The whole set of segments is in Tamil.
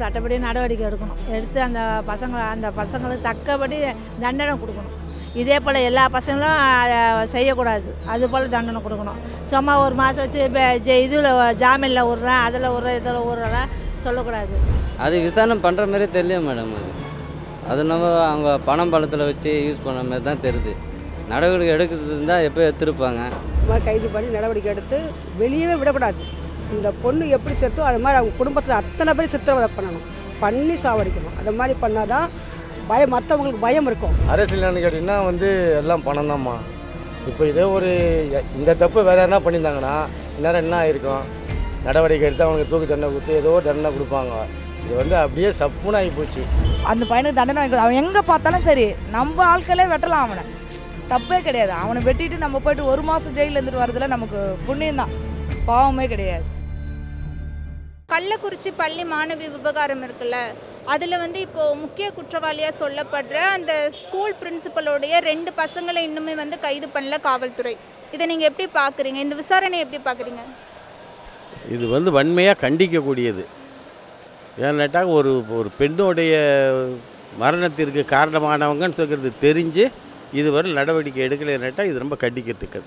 சட்டப்படி நடவடிக்கை எடுக்கணும் எடுத்து அந்த பசங்களை அந்த பசங்களுக்கு தக்கபடி தண்டனை கொடுக்கணும் இதே போல் எல்லா பசங்களும் அதை செய்யக்கூடாது அது போல் தண்டனை கொடுக்கணும் சும்மா ஒரு மாதம் வச்சு இப்போ இதில் ஜாமீனில் விட்றேன் அதில் விட்றேன் இதில் விட்றேன் சொல்லக்கூடாது அது விசாரணை பண்ணுற மாதிரி தெரியல மேடம் அது அது நம்ம அவங்க பணம் பழத்தில் வச்சு யூஸ் பண்ண மாதிரி தான் தெரியுது நடவடிக்கை எடுக்கிறது இருந்தால் எப்போ எடுத்துருப்பாங்க இந்த மாதிரி கைது பண்ணி நடவடிக்கை எடுத்து வெளியவே விடக்கூடாது இந்த பொண்ணு எப்படி செத்தோ அது மாதிரி அவங்க குடும்பத்தில் அத்தனை பேர் சித்திரவதை பண்ணணும் பண்ணி சாவடிக்கணும் அது மாதிரி பண்ணாதான் பயம் மற்றவங்களுக்கு பயம் இருக்கும் அரசியல் என்னன்னு கேட்டிங்கன்னா வந்து எல்லாம் பணம் தான்மா இப்போ இதே ஒரு இந்த தப்பு வேறு என்ன பண்ணியிருந்தாங்கன்னா இந்நேரம் என்ன ஆயிருக்கும் நடவடிக்கை எடுத்து அவனுக்கு தூக்கு தண்டனை கொடுத்து ஏதோ ஒரு தண்டனை கொடுப்பாங்க இது வந்து அப்படியே சப்புன்னு ஆகி போச்சு அந்த பையனுக்கு தண்டனை வாங்கி அவன் எங்கே பார்த்தாலும் சரி நம்ம ஆட்களே வெட்டலாம் அவனை தப்பே கிடையாது அவனை வெட்டிட்டு நம்ம போயிட்டு ஒரு மாதம் ஜெயிலில் இருந்துட்டு வரதுல நமக்கு புண்ணியம் தான் பாவமே கிடையாது கள்ளக்குறிச்சி பள்ளி மாணவி விவகாரம் இருக்குல்ல அதில் வந்து இப்போது முக்கிய குற்றவாளியாக சொல்லப்படுற அந்த ஸ்கூல் பிரின்சிபலோடைய ரெண்டு பசங்களை இன்னுமே வந்து கைது பண்ணல காவல்துறை இதை நீங்கள் எப்படி பார்க்குறீங்க இந்த விசாரணை எப்படி பார்க்குறீங்க இது வந்து வன்மையாக கண்டிக்கக்கூடியது ஏன்னாட்டா ஒரு ஒரு பெண்ணுடைய மரணத்திற்கு காரணமானவங்கன்னு சொல்கிறது தெரிஞ்சு இதுவரை நடவடிக்கை எடுக்கலைன்னாட்டா இது ரொம்ப கண்டிக்கத்தக்கது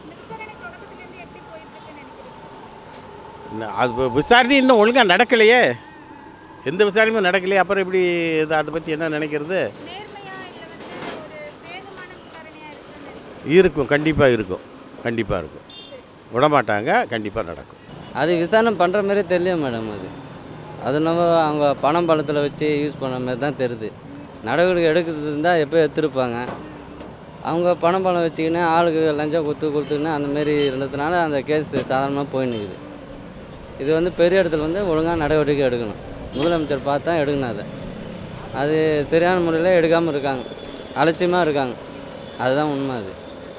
இன்னும் அது வி- விசாரணை இன்னும் ஒழுங்காக நடக்கலையே எந்த விசாரணையும் நடக்கலையே அப்புறம் எப்படி இது அதை பற்றி என்ன நினைக்கிறது இருக்கும் கண்டிப்பாக இருக்கும் கண்டிப்பாக இருக்கும் விடமாட்டாங்க கண்டிப்பாக நடக்கும் அது விசாரணை பண்ணுற மாதிரி தெரியல மேடம் அது அது நம்ம அவங்க பணம் பழத்தில் வச்சு யூஸ் பண்ண மாதிரி தான் தெரியுது நடவடிக்கை எடுக்கிறது இருந்தால் எப்போ எடுத்துருப்பாங்க அவங்க பணம் பணம் வச்சுக்கின்னு ஆளுக்கு லஞ்சம் கொடுத்து கொடுத்துக்கின்னு அந்த மாரி இருந்ததுனால அந்த கேஸ் சாதாரணமாக போயின்னுக்குது இது வந்து பெரிய இடத்துல வந்து ஒழுங்காக நடவடிக்கை எடுக்கணும் முதலமைச்சர் பார்த்து தான் எடுக்கணும் அதை அது சரியான முறையில் எடுக்காமல் இருக்காங்க அலட்சியமாக இருக்காங்க அதுதான் உண்மை அது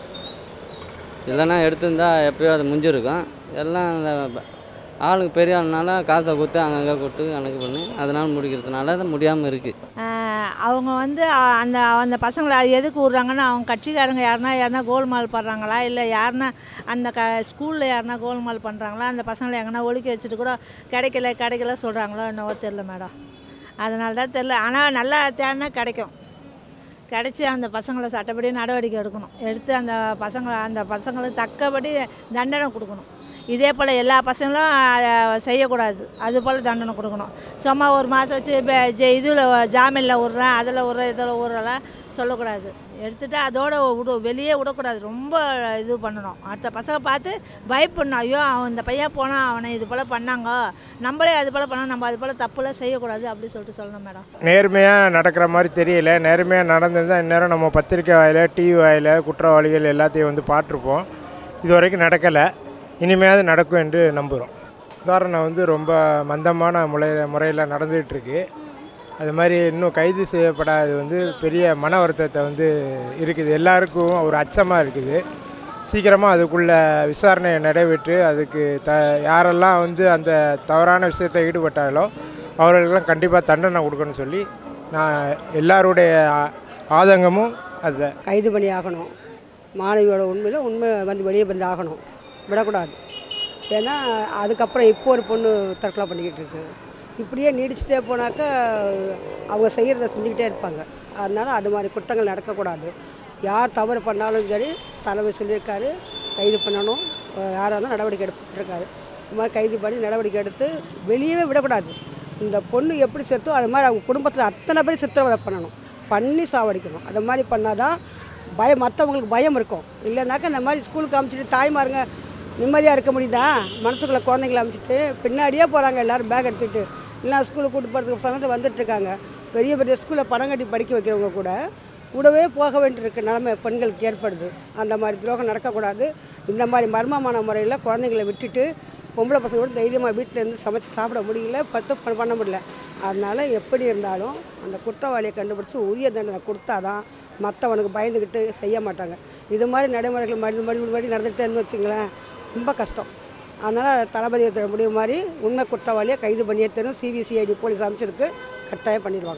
இல்லைன்னா எடுத்திருந்தா எப்பயோ அது முடிஞ்சிருக்கும் எல்லாம் அந்த ப- ஆளுங்க பெரிய ஆளுனால காசை கொடுத்து அங்கங்கே கொடுத்து கணக்கு பண்ணி அதனால் முடிக்கிறதுனால அது முடியாமல் இருக்குது ஆஹ் அவங்க வந்து அ- அந்த அந்த பசங்களை அது எதுக்கு விட்றாங்கன்னா அவங்க கட்சிக்காரங்க யாருனா யாருனா கோல்மால் பண்ணுறாங்களா இல்லை யாருனா அந்த க ஸ்கூலில் யாருனா கோல்மால் பண்ணுறாங்களா அந்த பசங்களை எங்கன்னா ஒழிக்க வச்சுட்டு கூட கிடைக்கல கிடைக்கல சொல்கிறாங்களோ என்னவோ தெரில மேடம் அதனால தான் தெரில ஆனால் நல்லா தேடினா கிடைக்கும் கிடச்சி அந்த பசங்களை சட்டப்படி நடவடிக்கை எடுக்கணும் எடுத்து அந்த பசங்களை அந்த பசங்களுக்கு தக்கபடி தண்டனை கொடுக்கணும் இதே போல் எல்லா பசங்களும் அதை செய்யக்கூடாது அது போல் தண்டனை கொடுக்கணும் சும்மா ஒரு மாதம் வச்சு இப்போ இதில் ஜாமீனில் விட்றேன் அதில் விட்றேன் இதில் விட்றலாம் சொல்லக்கூடாது எடுத்துட்டு அதோட விடு வெளியே விடக்கூடாது ரொம்ப இது பண்ணணும் அடுத்த பசங்க பார்த்து பயப்படணும் ஐயோ அவன் இந்த பையன் போனால் அவனை இது போல் பண்ணாங்க நம்மளே அது போல் பண்ணோம் நம்ம அது போல் தப்புலாம் செய்யக்கூடாது அப்படி சொல்லிட்டு சொல்லணும் மேடம் நேர்மையாக நடக்கிற மாதிரி தெரியல நேர்மையாக நடந்திருந்தால் இந்நேரம் நம்ம பத்திரிக்கை வாயில் டிவி வாயில் குற்றவாளிகள் எல்லாத்தையும் வந்து பார்த்துருப்போம் இது வரைக்கும் நடக்கலை இனிமையாவது நடக்கும் என்று நம்புகிறோம் விசாரணை வந்து ரொம்ப மந்தமான முறை முறையில் நடந்துகிட்ருக்கு அது மாதிரி இன்னும் கைது செய்யப்படாது வந்து பெரிய மன வருத்தத்தை வந்து இருக்குது எல்லாருக்கும் ஒரு அச்சமாக இருக்குது சீக்கிரமாக அதுக்குள்ள விசாரணையை நிறைவேற்று அதுக்கு த யாரெல்லாம் வந்து அந்த தவறான விஷயத்தில் ஈடுபட்டாலோ அவர்களுக்கெல்லாம் கண்டிப்பாக தண்டனை கொடுக்கணும்னு சொல்லி நான் எல்லாருடைய ஆ- ஆதங்கமும் அதுதான் கைது பண்ணி ஆகணும் மாணவியோட உண்மையில் உண்மை வந்து வெளியே வந்து ஆகணும் விடக்கூடாது ஏன்னா அதுக்கப்புறம் இப்போ ஒரு பொண்ணு தற்கொலை பண்ணிக்கிட்டு இருக்கு இப்படியே நீடிச்சுட்டே போனாக்கா அவங்க செய்கிறத செஞ்சுக்கிட்டே இருப்பாங்க அதனால் அது மாதிரி குற்றங்கள் நடக்கக்கூடாது யார் தவறு பண்ணாலும் சரி தலைவர் சொல்லியிருக்காரு கைது பண்ணணும் யாராக இருந்தாலும் நடவடிக்கை எடுத்துருக்காரு இது மாதிரி கைது பண்ணி நடவடிக்கை எடுத்து வெளியவே விடக்கூடாது இந்த பொண்ணு எப்படி செத்தோ அது மாதிரி அவங்க குடும்பத்தில் அத்தனை பேர் சித்திரவதை பண்ணணும் பண்ணி சாவடிக்கணும் அது மாதிரி பண்ணாதான் பயம் மற்றவங்களுக்கு பயம் இருக்கும் இல்லைனாக்கா இந்த மாதிரி ஸ்கூலுக்கு அனுப்பிச்சிட்டு தாய்மாருங்க நிம்மதியாக இருக்க முடியுதா மனசுக்குள்ளே குழந்தைங்கள அனுப்பிச்சிட்டு பின்னாடியே போகிறாங்க எல்லோரும் பேக் எடுத்துகிட்டு இல்லை ஸ்கூலுக்கு கூட்டு போகிறதுக்கு சமயத்தில் வந்துட்டுருக்காங்க பெரிய பெரிய ஸ்கூலில் பணம் கட்டி படிக்க வைக்கிறவங்க கூட கூடவே போக வேண்டியிருக்க நிலைமை பெண்களுக்கு ஏற்படுது அந்த மாதிரி துரோகம் நடக்கக்கூடாது இந்த மாதிரி மர்மமான முறையில் குழந்தைங்களை விட்டுட்டு பொம்பளை பசங்களோட தைரியமாக வீட்டில் இருந்து சமைச்சு சாப்பிட முடியல பத்து ப- பண்ண முடியல அதனால் எப்படி இருந்தாலும் அந்த குற்றவாளியை கண்டுபிடிச்சி உரிய தண்டனை கொடுத்தாதான் மற்றவனுக்கு பயந்துக்கிட்டு செய்ய மாட்டாங்க இது மாதிரி நடைமுறைகள் மறுபடியும் மறுபடியும் மறுபடியும் நடந்துகிட்டேன்னு வச்சுங்களேன் ரொம்ப கஷ்டம் அதனால் தளபதி தர முடிவு மாதிரி உண்மை குற்றவாளியை கைது பண்ணியே தரும் சிபிசிஐடி போலீஸ் அமைச்சிருக்கு கட்டாயம் பண்ணிடுவாங்க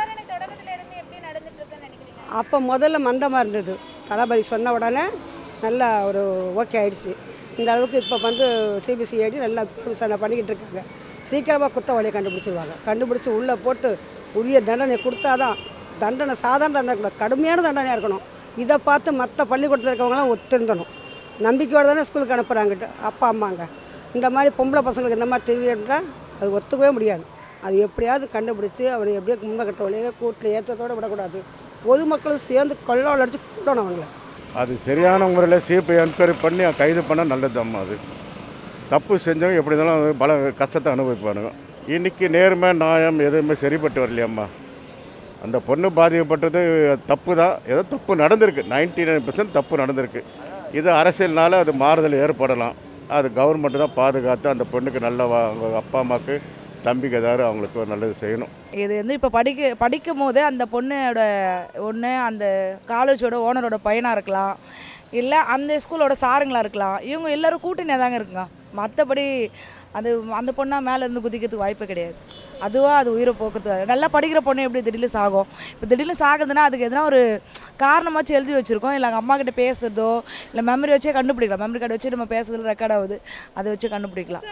அப்போ முதல்ல மந்தமாக இருந்தது தளபதி சொன்ன உடனே நல்லா ஒரு ஓகே ஆயிடுச்சு இந்த அளவுக்கு இப்போ வந்து சிபிசிஐடி நல்லா விசாரணை பண்ணிக்கிட்டு இருக்காங்க சீக்கிரமாக குற்றவாளியை கண்டுபிடிச்சிருவாங்க கண்டுபிடிச்சி உள்ளே போட்டு உரிய தண்டனை கொடுத்தாதான் தண்டனை சாதாரண தண்டனை கூட கடுமையான தண்டனையாக இருக்கணும் இதை பார்த்து மற்ற பள்ளிக்கூடத்தில் இருக்கவங்களாம் ஒத்துருந்தணும் நம்பிக்கையோடு தானே ஸ்கூலுக்கு அனுப்புகிறாங்க அப்பா அம்மாங்க இந்த மாதிரி பொம்பளை பசங்களுக்கு இந்த மாதிரி தெரியுன்றா அது ஒத்துக்கவே முடியாது அது எப்படியாவது கண்டுபிடிச்சி அவனை எப்படியோ கும்ப கட்டவளையே கூட்டில் ஏற்றத்தோடு விடக்கூடாது பொதுமக்களும் சேர்ந்து கொள்ளோல் அடித்து கூட்டணும் அவங்கள அது சரியான முறையில் சிபிஐ என்கொயரி பண்ணி கைது பண்ணால் நல்லதும்மா அது தப்பு செஞ்சவங்க எப்படி இருந்தாலும் அது பல கஷ்டத்தை அனுபவிப்பானுங்க இன்றைக்கி நேர்மை நியாயம் எதுவுமே சரிப்பட்டு வரலையம்மா அந்த பொண்ணு பாதிக்கப்பட்டது தப்பு தான் ஏதோ தப்பு நடந்திருக்கு நைன்டி நைன் தப்பு நடந்திருக்கு இது அரசியல்னால அது மாறுதல் ஏற்படலாம் அது கவர்மெண்ட் தான் பாதுகாத்து அந்த பொண்ணுக்கு நல்ல வா- அவங்க அப்பா அம்மாவுக்கு தம்பிக்கு ஏதாவது அவங்களுக்கு ஒரு நல்லது செய்யணும் இது வந்து இப்போ படிக்க படிக்கும் போது அந்த பொண்ணோட ஒன்று அந்த காலேஜோட ஓனரோட பையனாக இருக்கலாம் இல்லை அந்த ஸ்கூலோட சாருங்களாக இருக்கலாம் இவங்க எல்லாரும் கூட்டணியாக தாங்க இருக்குங்க மற்றபடி அது அந்த பொண்ணா மேலே இருந்து குதிக்கிறதுக்கு வாய்ப்பே கிடையாது அதுவாக அது உயிரை போக்குறது நல்லா படிக்கிற பொண்ணு எப்படி திடீர்னு சாகும் இப்போ திடீர்னு சாகுதுன்னா அதுக்கு எதனா ஒரு காரணமாச்சும் எழுதி வச்சுருக்கோம் இல்லை அம்மா கிட்ட பேசுறதோ இல்லை மெமரி வச்சே கண்டுபிடிக்கலாம் மெமரி கார்டு வச்சு நம்ம பேசுறதுல ரெக்கார்ட் ஆகுது அதை வச்சு கண்டுபிடிக்கலாம்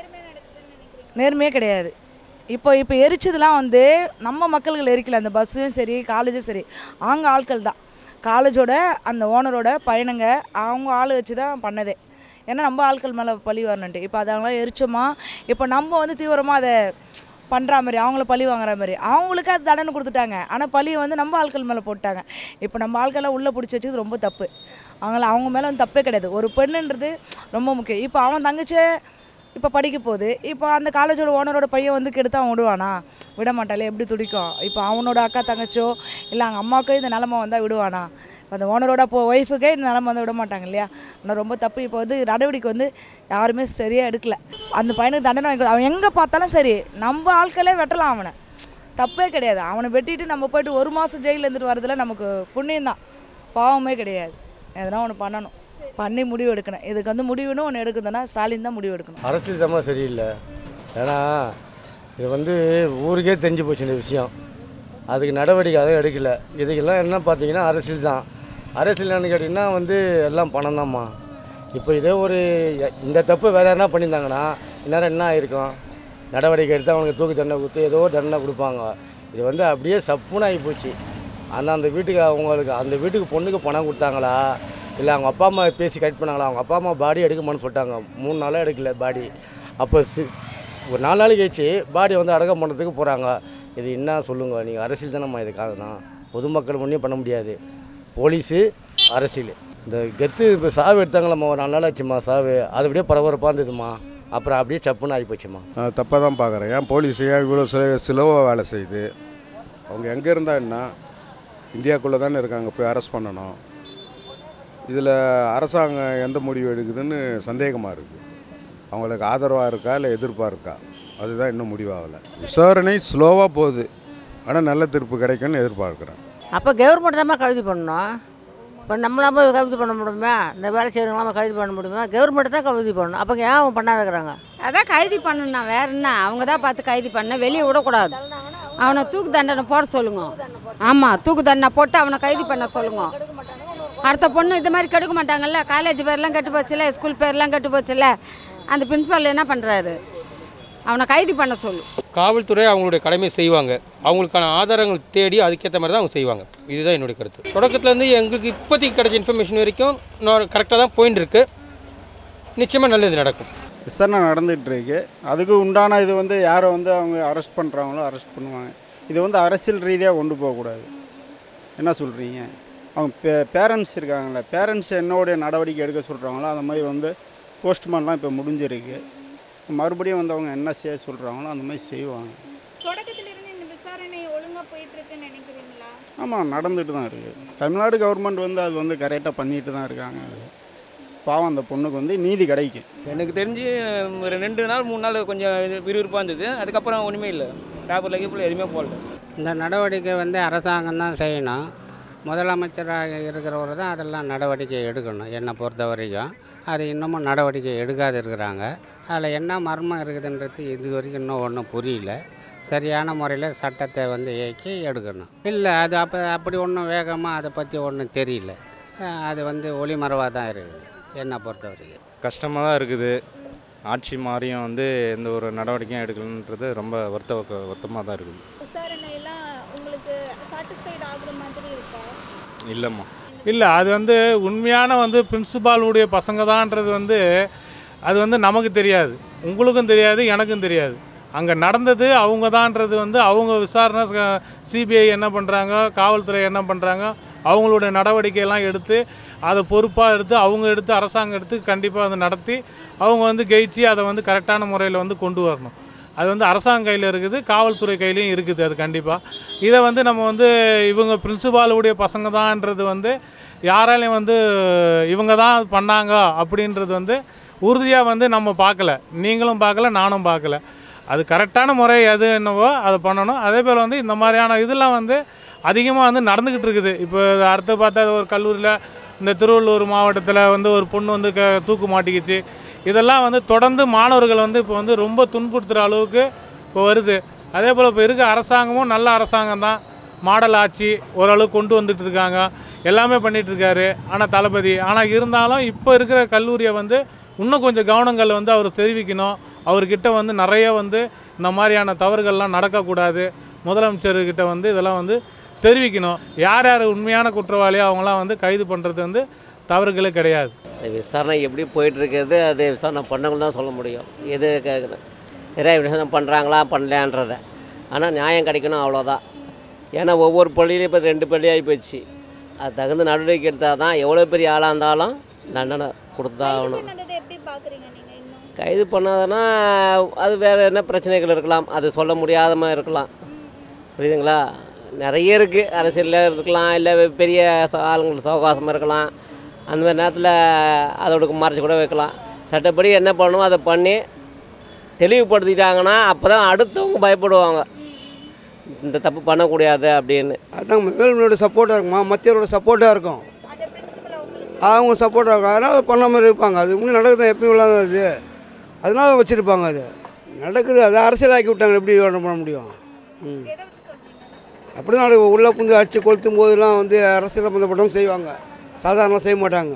நேர்மையே கிடையாது இப்போ இப்போ எரிச்சதுலாம் வந்து நம்ம மக்கள்கள் எரிக்கல அந்த பஸ்ஸும் சரி காலேஜும் சரி அவங்க ஆட்கள் தான் காலேஜோட அந்த ஓனரோட பையனுங்க அவங்க ஆள் வச்சு தான் பண்ணதே ஏன்னா நம்ம ஆட்கள் மேலே பழி வரணுன்ட்டு இப்போ அதெல்லாம் எரிச்சோமா இப்போ நம்ம வந்து தீவிரமாக அதை பண்ணுற மாதிரி அவங்கள பழி வாங்குற மாதிரி அவங்களுக்கு அது தண்டனை கொடுத்துட்டாங்க ஆனால் பழியை வந்து நம்ம ஆட்கள் மேலே போட்டாங்க இப்போ நம்ம ஆட்கள்லாம் உள்ளே பிடிச்சி வச்சது ரொம்ப தப்பு அவங்கள அவங்க மேலே வந்து தப்பே கிடையாது ஒரு பெண்ணுன்றது ரொம்ப முக்கியம் இப்போ அவன் தங்கச்சே இப்போ படிக்க போகுது இப்போ அந்த காலேஜோட ஓனரோட பையன் வந்து கெடுத்து அவன் விடுவானா விட மாட்டாளே எப்படி துடிக்கும் இப்போ அவனோட அக்கா தங்கச்சோ இல்லை அவங்க அம்மாவுக்கோ இந்த நிலமை வந்தால் விடுவானா இப்போ அந்த ஓனரோட இப்போ ஒய்ஃபுக்கே இந்த நிலமை வந்து விட மாட்டாங்க இல்லையா ஆனால் ரொம்ப தப்பு இப்போ வந்து நடவடிக்கை வந்து யாருமே சரியாக எடுக்கல அந்த பையனுக்கு தண்டனை வாங்கி அவன் எங்கே பார்த்தாலும் சரி நம்ம ஆட்களே வெட்டலாம் அவனை தப்பே கிடையாது அவனை வெட்டிட்டு நம்ம போயிட்டு ஒரு மாதம் ஜெயிலில் இருந்துட்டு வரதுல நமக்கு புண்ணியம் தான் பாவமே கிடையாது எதனா ஒன்று பண்ணணும் பண்ணி முடிவு எடுக்கணும் இதுக்கு வந்து முடிவுன்னு ஒன்று எடுக்குதுன்னா ஸ்டாலின் தான் முடிவு எடுக்கணும் அரசியல் சமம் சரியில்லை ஏன்னா இது வந்து ஊருக்கே தெரிஞ்சு போச்சு இந்த விஷயம் அதுக்கு நடவடிக்கை அதை எடுக்கலை இதுக்கெல்லாம் என்ன பார்த்தீங்கன்னா அரசியல் தான் அரசியல் என்னன்னு கேட்டிங்கன்னா வந்து எல்லாம் பணம் தான்மா இப்போ இதே ஒரு இந்த தப்பு வேறு யாருனா பண்ணியிருந்தாங்கன்னா இந்நேரம் என்ன ஆயிருக்கும் நடவடிக்கை எடுத்து அவனுக்கு தூக்கு தண்டனை கொடுத்து ஏதோ தண்டனை கொடுப்பாங்க இது வந்து அப்படியே சப்புன்னு ஆகி போச்சு அந்த அந்த வீட்டுக்கு அவங்களுக்கு அந்த வீட்டுக்கு பொண்ணுக்கு பணம் கொடுத்தாங்களா இல்லை அவங்க அப்பா அம்மா பேசி கட் பண்ணாங்களா அவங்க அப்பா அம்மா பாடி எடுக்கமான்னு சொல்லிட்டாங்க மூணு நாளாக எடுக்கல பாடி அப்போ சி- ஒரு நாலு நாளைக்கு கழிச்சு பாடி வந்து அடக்கம் பண்ணுறதுக்கு போகிறாங்க இது என்ன சொல்லுங்க நீங்கள் அரசியல் தானேம்மா இது காரணம் பொதுமக்கள் ஒன்றும் பண்ண முடியாது போலீஸு அரசியல் இந்த கெத்து இப்போ சாவு எடுத்தாங்களம்மா ஒரு நாலு நாள் ஆச்சும்மா சாவு அது அப்படியே பரபரப்பாக இருந்ததுமா அப்புறம் அப்படியே சப்புன்னு ஆகி போச்சுமா நான் தப்பாக தான் பார்க்குறேன் ஏன் போலீஸ் ஏன் இவ்வளோ சிலவாக வேலை செய்யுது அவங்க எங்கே இருந்தா என்ன இந்தியாக்குள்ளே தானே இருக்காங்க போய் அரெஸ்ட் பண்ணணும் இதில் அரசாங்கம் எந்த முடிவு எடுக்குதுன்னு சந்தேகமாக இருக்குது அவங்களுக்கு ஆதரவாக இருக்கா இல்லை எதிர்ப்பாக இருக்கா அதுதான் இன்னும் முடிவாகலை விசாரணை ஸ்லோவாக போகுது ஆனால் நல்ல தீர்ப்பு கிடைக்கும்னு எதிர்பார்க்குறேன் அப்போ கவர்மெண்ட் தான் கைது பண்ணணும் இப்போ நம்மளாம் போய் கைது பண்ண முடியுமா இந்த வேலை செய்கிறவங்களாம் கைது பண்ண முடியுமா கவர்மெண்ட் தான் கைது பண்ணணும் அப்போ ஏன் அவங்க பண்ணாதுக்கிறாங்க அதான் கைது பண்ணணும் வேற என்ன அவங்க தான் பார்த்து கைது பண்ண வெளியே விடக்கூடாது அவனை தூக்கு தண்டனை போட சொல்லுங்க ஆமாம் தூக்கு தண்டனை போட்டு அவனை கைது பண்ண சொல்லுங்க அடுத்த பொண்ணு இது மாதிரி கெடுக்க மாட்டாங்கல்ல காலேஜ் பேர்லாம் கெட்டு போச்சுல ஸ்கூல் பேர்லாம் கெட்டு போச்சுல அந்த பிரின்ஸ்பால் என்ன பண்ணுறாரு அவனை கைது பண்ண சொல்லு காவல்துறை அவங்களுடைய கடமை செய்வாங்க அவங்களுக்கான ஆதாரங்கள் தேடி அதுக்கேற்ற மாதிரி தான் அவங்க செய்வாங்க இதுதான் என்னுடைய கருத்து தொடக்கத்துலேருந்து எங்களுக்கு இப்போதைக்கு கிடைச்ச இன்ஃபர்மேஷன் வரைக்கும் நான் கரெக்டாக தான் போயின்னு இருக்கு நிச்சயமாக நல்லது நடக்கும் விசாரணை நடந்துகிட்டு இருக்கு அதுக்கு உண்டான இது வந்து யாரை வந்து அவங்க அரெஸ்ட் பண்ணுறாங்களோ அரெஸ்ட் பண்ணுவாங்க இது வந்து அரசியல் ரீதியாக கொண்டு போகக்கூடாது என்ன சொல்கிறீங்க அவங்க பே பேரண்ட்ஸ் இருக்காங்களே பேரண்ட்ஸ் என்னோடைய நடவடிக்கை எடுக்க சொல்கிறாங்களோ அந்த மாதிரி வந்து போஸ்ட்மார்ட்லாம் இப்போ முடிஞ்சிருக்கு மறுபடியும் வந்து அவங்க என்ன செய்ய சொல்கிறாங்களோ அந்த மாதிரி செய்வாங்க தொடக்கத்துல இருந்து இந்த விசாரணை ஒழுங்கா போயிட்டு இருக்குன்னு நினைக்கிறீங்களா ஆமாம் நடந்துட்டு தான் இருக்குது தமிழ்நாடு கவர்மெண்ட் வந்து அது வந்து கரெக்டாக பண்ணிட்டு தான் இருக்காங்க அது பாவம் அந்த பொண்ணுக்கு வந்து நீதி கிடைக்கும் எனக்கு தெரிஞ்சு ஒரு ரெண்டு நாள் மூணு நாள் கொஞ்சம் இது விறுவிறுப்பாக இருந்தது அதுக்கப்புறம் ஒன்றுமே இல்லை பேப்பரில் கீப்பில் எதுவுமே போடல இந்த நடவடிக்கை வந்து அரசாங்கம் தான் செய்யணும் முதலமைச்சராக இருக்கிறவர் தான் அதெல்லாம் நடவடிக்கை எடுக்கணும் என்னை பொறுத்த வரைக்கும் அது இன்னமும் நடவடிக்கை எடுக்காது இருக்கிறாங்க அதில் என்ன மர்மம் இருக்குதுன்றது இது வரைக்கும் இன்னும் ஒன்றும் புரியல சரியான முறையில் சட்டத்தை வந்து இயக்கி எடுக்கணும் இல்லை அது அப்போ அப்படி ஒன்றும் வேகமாக அதை பற்றி ஒன்றும் தெரியல அஹ் அது வந்து ஒளிமறைவாக தான் இருக்குது என்னை பொறுத்த வரைக்கும் கஷ்டமாக தான் இருக்குது ஆட்சி மாறியும் வந்து எந்த ஒரு நடவடிக்கையும் எடுக்கலன்றது ரொம்ப வருத்த வருத்தமாக தான் இருக்குது விசாரணை எல்லாம் உங்களுக்கு சாட்டிஸ்ஃபைட் ஆகுற மாதிரி இருக்கா இல்லைம்மா இல்லை அது வந்து உண்மையான வந்து பிரின்சிபாலுடைய பசங்க தான்ன்றது வந்து அது வந்து நமக்கு தெரியாது உங்களுக்கும் தெரியாது எனக்கும் தெரியாது அங்கே நடந்தது அவங்க தான்ன்றது வந்து அவங்க விசாரணை சிபிஐ என்ன பண்ணுறாங்க காவல்துறை என்ன பண்ணுறாங்க அவங்களுடைய நடவடிக்கையெல்லாம் எடுத்து அதை பொறுப்பாக எடுத்து அவங்க எடுத்து அரசாங்கம் எடுத்து கண்டிப்பாக அதை நடத்தி அவங்க வந்து கெயிச்சு அதை வந்து கரெக்டான முறையில் வந்து கொண்டு வரணும் அது வந்து அரசாங்க கையில் இருக்குது காவல்துறை கையிலையும் இருக்குது அது கண்டிப்பாக இதை வந்து நம்ம வந்து இவங்க பிரின்சிபாலுடைய பசங்க தான்ன்றது வந்து யாராலையும் வந்து இவங்க தான் பண்ணாங்க அப்படின்றது வந்து உறுதியாக வந்து நம்ம பார்க்கல நீங்களும் பார்க்கல நானும் பார்க்கல அது கரெக்டான முறை எது என்னவோ அதை பண்ணணும் அதே போல் வந்து இந்த மாதிரியான இதெல்லாம் வந்து அதிகமாக வந்து நடந்துக்கிட்டு இருக்குது இப்போ அடுத்து பார்த்தா ஒரு கல்லூரியில் இந்த திருவள்ளூர் மாவட்டத்தில் வந்து ஒரு பொண்ணு வந்து க தூக்கு மாட்டிக்கிச்சு இதெல்லாம் வந்து தொடர்ந்து மாணவர்கள் வந்து இப்போ வந்து ரொம்ப துன்புறுத்துகிற அளவுக்கு இப்போ வருது அதே போல் இப்போ இருக்க அரசாங்கமும் நல்ல அரசாங்கம் தான் மாடல் ஆட்சி ஓரளவுக்கு கொண்டு வந்துட்டு இருக்காங்க எல்லாமே பண்ணிட்டு இருக்காரு ஆனால் தளபதி ஆனால் இருந்தாலும் இப்போ இருக்கிற கல்லூரியை வந்து இன்னும் கொஞ்சம் கவனங்கள் வந்து அவர் தெரிவிக்கணும் அவர்கிட்ட வந்து நிறைய வந்து இந்த மாதிரியான தவறுகள்லாம் நடக்கக்கூடாது முதலமைச்சர்கிட்ட வந்து இதெல்லாம் வந்து தெரிவிக்கணும் யார் யார் உண்மையான குற்றவாளியோ அவங்களாம் வந்து கைது பண்ணுறது வந்து தவறுகளே கிடையாது விசாரணை எப்படி போயிட்டுருக்கிறது அது விசாரணை பண்ணவங்க தான் சொல்ல முடியும் எது க- நிறைய விசாரணை பண்ணுறாங்களா பண்ணலையான்றத ஆனால் நியாயம் கிடைக்கணும் அவ்வளோதான் ஏன்னா ஒவ்வொரு பள்ளியிலையும் இப்போ ரெண்டு பள்ளி ஆகி போச்சு அது தகுந்த நடவடிக்கை எடுத்தால் தான் எவ்வளோ பெரிய ஆளாக இருந்தாலும் தண்டனை கொடுத்தா ஆகணும் பண்ணதை எப்படி பார்க்குறீங்க நீங்கள் இன்னும் கைது பண்ணாதனா அது வேறு என்ன பிரச்சனைகள் இருக்கலாம் அது சொல்ல முடியாத மாதிரி இருக்கலாம் புரியுதுங்களா நிறைய இருக்குது அரசியலில் இருக்கலாம் இல்லை பெரிய ச- ஆளுங்களுக்கு சவகாசமாக இருக்கலாம் அந்த மாதிரி நேரத்தில் அதோட மறைச்சி கூட வைக்கலாம் சட்டப்படி என்ன பண்ணணுமோ அதை பண்ணி தெளிவுபடுத்திட்டாங்கன்னா அப்போ தான் அடுத்தவங்க பயப்படுவாங்க இந்த தப்பு பண்ணக்கூடாது அப்படின்னு அதான் வேலுமணியோட சப்போர்ட்டாக இருக்குமா மத்தியரோட சப்போர்ட்டாக இருக்கும் அவங்க சப்போர்ட்டாக இருக்கும் அதனால் அதை பண்ண மாதிரி இருப்பாங்க அது இன்னும் நடக்குது எப்பயும் இல்லாத அது அதனால வச்சுருப்பாங்க அது நடக்குது அதை அரசியலாக்கி விட்டாங்க எப்படி ஒன்றும் பண்ண முடியும் ம் அப்படி தான் நடக்கும். உள்ளே புந்து அடித்து கொளுத்தும் போதெல்லாம் வந்து அரசியல் சம்மந்தப்பட்டவங்க செய்வாங்க சாதாரணமாக செய்ய மாட்டாங்க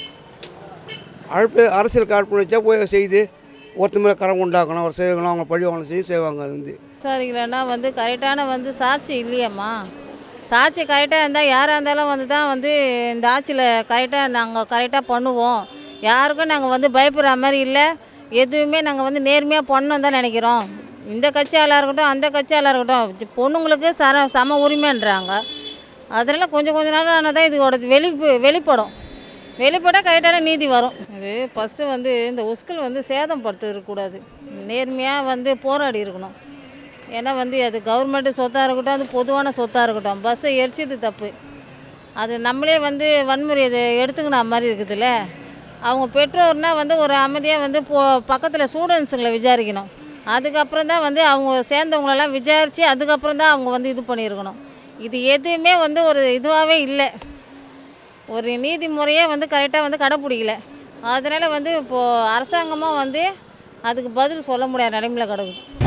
அழைப்பு அரசியல் காழ்ப்பு வச்சா போய் செய்து ஒருத்தர் மேலே கரம் உண்டாக்கணும் அவர் செய்வாங்க அவங்க பழி அவங்களை செய்ய செய்வாங்க அது வந்து விசாரிக்கலைன்னா வந்து கரெக்டான வந்து சாட்சி இல்லையம்மா சாட்சி கரெக்டாக இருந்தால் யாராக இருந்தாலும் வந்து தான் வந்து இந்த ஆட்சியில் கரெக்டாக நாங்கள் கரெக்டாக பண்ணுவோம் யாருக்கும் நாங்கள் வந்து பயப்படுற மாதிரி இல்லை எதுவுமே நாங்கள் வந்து நேர்மையாக பண்ணணும் தான் நினைக்கிறோம் இந்த கட்சியாளாக இருக்கட்டும் அந்த கட்சியாளாக இருக்கட்டும் இது பொண்ணுங்களுக்கு சர சம உரிமைன்றாங்க அதனால் கொஞ்சம் கொஞ்ச நாள் ஆனால் தான் இதோட வெளி வெளிப்படும் வெளிப்பட்டால் கரெக்டான நீதி வரும் இது ஃபஸ்ட்டு வந்து இந்த உஸ்கல் வந்து சேதம் படுத்த இருக்கக்கூடாது நேர்மையாக வந்து போராடி இருக்கணும் ஏன்னா வந்து அது கவர்மெண்ட்டு சொத்தாக இருக்கட்டும் அது பொதுவான சொத்தாக இருக்கட்டும் பஸ்ஸை எரிச்சது தப்பு அது நம்மளே வந்து வன்முறை இது எடுத்துக்கின மாதிரி இருக்குதுல்ல அவங்க பெற்றோர்னா வந்து ஒரு அமைதியாக வந்து போ பக்கத்தில் ஸ்டூடெண்ட்ஸுங்களை விசாரிக்கணும் அதுக்கப்புறம் தான் வந்து அவங்க சேர்ந்தவங்களெல்லாம் விசாரித்து அதுக்கப்புறம் தான் அவங்க வந்து இது பண்ணியிருக்கணும் இது எதுவுமே வந்து ஒரு இதுவாகவே இல்லை ஒரு நீதிமுறையே வந்து கரெக்டாக வந்து கடைப்பிடிக்கல அதனால் வந்து இப்போது அரசாங்கமாக வந்து அதுக்கு பதில் சொல்ல முடியாத நிலைமையில் கிடக்குது